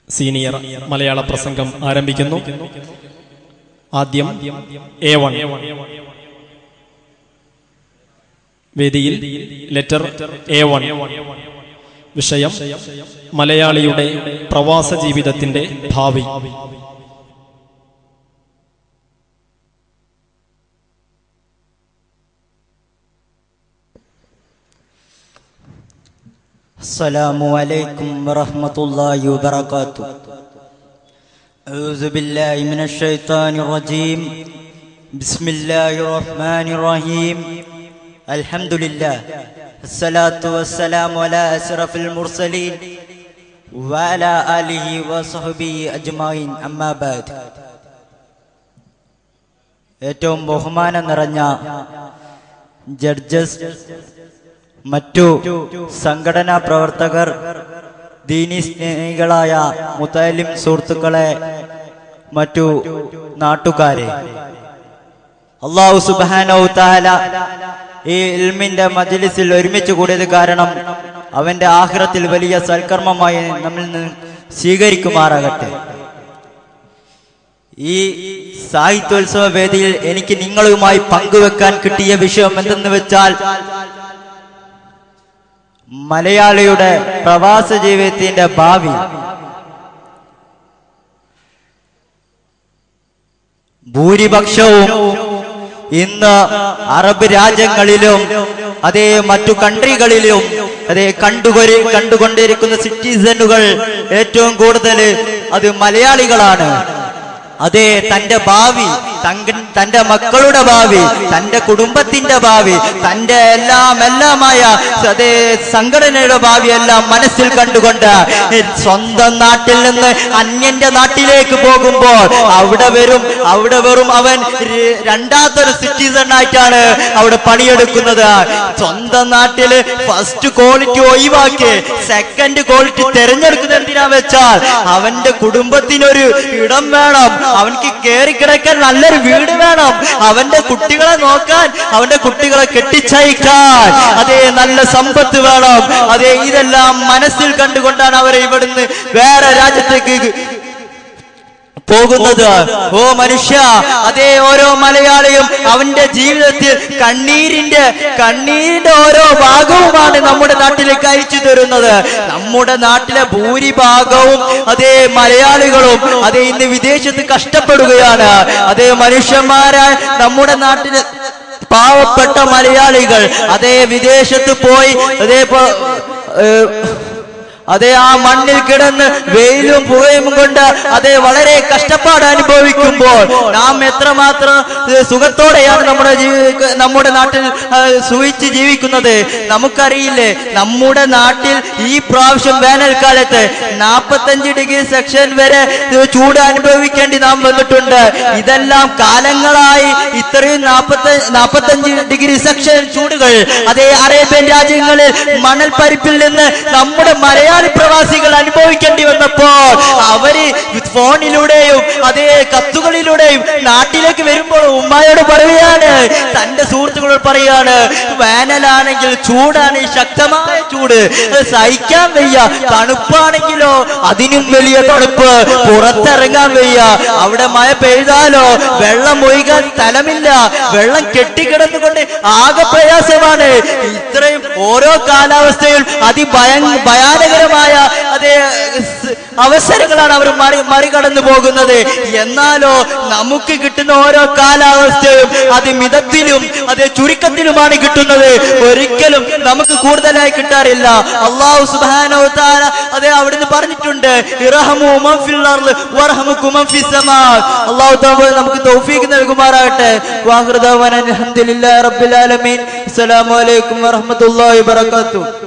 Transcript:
Senior മലയാള പ്രസംഗം ആരംഭിക്കുന്നു ആദ്യം എ വൺ വേദിയിൽ ലെറ്റർ എ വൺ വിഷയം മലയാളിയുടെ പ്രവാസ ജീവിതത്തിന്റെ ഭാവി السلام عليكم ورحمة الله وبركاته أعوذ بالله من الشيطان الرجيم بسم الله الرحمن الرحيم الحمد لله الصلاة والسلام على أشرف المرسلين وعلى آله وصحبه أجمعين أما بعد ഏറ്റവും ബഹുമാനം നിറഞ്ഞ ജഡ്ജസ് മറ്റു സംഘടനാ പ്രവർത്തകർ ദീനി സ്നേഹികളായ മുത്തലിം സുഹൃത്തുക്കളെ മറ്റു നാട്ടുകാരെ അള്ളാഹു സുബാനോ താല ഈ ഇൽമിന്റെ മജ്ലിസിൽ ഒരുമിച്ച് കൂടിയത് കാരണം അവന്റെ ആഹ്റത്തിൽ വലിയ സൽക്കർമ്മമായി നമ്മിൽ നിന്ന് സ്വീകരിക്കുമാറാകട്ടെ ഈ സാഹിത്യോത്സവ വേദിയിൽ എനിക്ക് നിങ്ങളുമായി പങ്കുവെക്കാൻ കിട്ടിയ വിഷയം എന്തെന്ന് വെച്ചാൽ മലയാളിയുടെ പ്രവാസ ജീവിതത്തിന്റെ ഭാവി ഭൂരിപക്ഷവും ഇന്ന് അറബ് രാജ്യങ്ങളിലും അതേ മറ്റു കൺട്രികളിലും അതേ കണ്ടുകൊരി കണ്ടുകൊണ്ടിരിക്കുന്ന സിറ്റിസണുകൾ ഏറ്റവും കൂടുതൽ അത് മലയാളികളാണ് അതെ തന്റെ ഭാവി തങ്ക- തന്റെ മക്കളുടെ ഭാവി തന്റെ കുടുംബത്തിന്റെ ഭാവി തന്റെ എല്ലാം എല്ലാമായ അതേ സംഘടനയുടെ ഭാവി എല്ലാം മനസ്സിൽ കണ്ടുകൊണ്ട് സ്വന്തം നാട്ടിൽ നിന്ന് അന്യന്റെ നാട്ടിലേക്ക് പോകുമ്പോൾ അവിടെ വരും അവിടെ വെറും അവൻ ര- രണ്ടാമതൊരു സിറ്റിസൺ ആയിട്ടാണ് അവിടെ പണിയെടുക്കുന്നത് സ്വന്തം നാട്ടില് ഫസ്റ്റ് ക്വാളിറ്റി ഒഴിവാക്കി സെക്കൻഡ് ക്വാളിറ്റി തിരഞ്ഞെടുക്കുന്നത് എന്തിനാ വെച്ചാൽ അവന്റെ കുടുംബത്തിനൊരു ഇടം വേണം അവൻക്ക് കയറി കിടക്കാൻ നല്ലൊരു വീട് വേണം അവന്റെ കുട്ടികളെ നോക്കാൻ അവന്റെ കുട്ടികളെ കെട്ടിച്ചയക്കാൻ അതേ നല്ല സമ്പത്ത് വേണം അതേ ഇതെല്ലാം മനസ്സിൽ കണ്ടുകൊണ്ടാണ് അവരെ ഇവിടുന്ന് വേറെ രാജ്യത്തേക്ക് പോകുന്നത് ഓ മനുഷ്യ അതേ ഓരോ മലയാളിയും അവന്റെ ജീവിതത്തിൽ കണ്ണീരിന്റെ കണ്ണീരിന്റെ ഓരോ ഭാഗവുമാണ് നമ്മുടെ നാട്ടിലേക്ക് അയച്ചു തരുന്നത് നമ്മുടെ നാട്ടിലെ ഭൂരിഭാഗവും അതേ മലയാളികളും അതേ ഇന്ന് വിദേശത്ത് കഷ്ടപ്പെടുകയാണ് അതേ മനുഷ്യന്മാരായ നമ്മുടെ നാട്ടിലെ പാവപ്പെട്ട മലയാളികൾ അതേ വിദേശത്ത് പോയി അതേ പോ- ഏഹ് അതെ ആ മണ്ണിൽ കിടന്ന് വെയിലും പുകയും കൊണ്ട് അതെ വളരെ കഷ്ടപ്പാട് അനുഭവിക്കുമ്പോൾ നാം എത്രമാത്രം ഏഹ്, സുഖത്തോടെയാണ് നമ്മുടെ ജീവി- നമ്മുടെ നാട്ടിൽ ഏഹ്, സുഖിച്ച് ജീവിക്കുന്നത് നമുക്കറിയില്ലേ നമ്മുടെ നാട്ടിൽ ഈ പ്രാവശ്യം വേനൽക്കാലത്ത് നാൽപ്പത്തഞ്ച് ഡിഗ്രി സെക്ഷൻ വരെ ഏഹ്, ചൂട് അനുഭവിക്കേണ്ടി നാം വന്നിട്ടുണ്ട് ഇതെല്ലാം കാലങ്ങളായി ഇത്രയും നാൽപ്പത്തി നാൽപ്പത്തഞ്ച് ഡിഗ്രി സെക്ഷൻ ചൂടുകൾ അതേ അറേബ്യൻ രാജ്യങ്ങളിൽ മണൽ പരിപ്പിൽ നിന്ന് നമ്മുടെ മലയാളി പ്രവാസികൾ അനുഭവിക്കേണ്ടി വന്നപ്പോൾ അവര് ഫോണിലൂടെയും അതേ കത്തുകളിലൂടെയും നാട്ടിലേക്ക് വരുമ്പോൾ ഉമ്മായോട് പറയുകയാണ് തന്റെ സുഹൃത്തുക്കളോട് പറയാണ് വേനലാണെങ്കിൽ ചൂടാണ് ശക്തമായ ചൂട് അത് സഹിക്കാൻ വയ്യ തണുപ്പാണെങ്കിലോ അതിനും വലിയ തണുപ്പ് പുറത്തിറങ്ങാൻ വയ്യ അവിടെ മഴ പെയ്താലോ വെള്ളം ഒഴുകാൻ സ്ഥലമില്ല വെള്ളം കെട്ടിക്കിടന്നുകൊണ്ട് ആകെ പ്രയാസമാണ് ഇത്രയും ഓരോ കാലാവസ്ഥയിൽ അതിഭയ ഭയാനകരമായ അതേ സ് അവസരങ്ങളാണ് അവർ മറി മറികടന്നു പോകുന്നത് എന്നാലോ നമുക്ക് കിട്ടുന്ന ഓരോ കാലാവസ്ഥയും അത് മിതത്തിലും അത് ചുരുക്കത്തിലുമാണ് കിട്ടുന്നത് ഒരിക്കലും നമുക്ക് കൂടുതലായി കിട്ടാറില്ല അള്ളാഹു സുബാനോ താര അതെ അവിടുന്ന് പറഞ്ഞിട്ടുണ്ട് ഇറഹമു മൻ ഫിൽ അർള് വറഹമുക്കും മൻ ഫിസ് സമാ. അള്ളാഹു താല നമുക്ക് തൗഫീഖ് നൽകുമാറാകട്ടെ വാഹൃദാവന അൽഹംദുലില്ലാഹി റബ്ബിൽ ആലമീൻ അസ്സലാമു അലൈക്കും വറഹ്മത്തുള്ളാഹി വബറകാതുഹു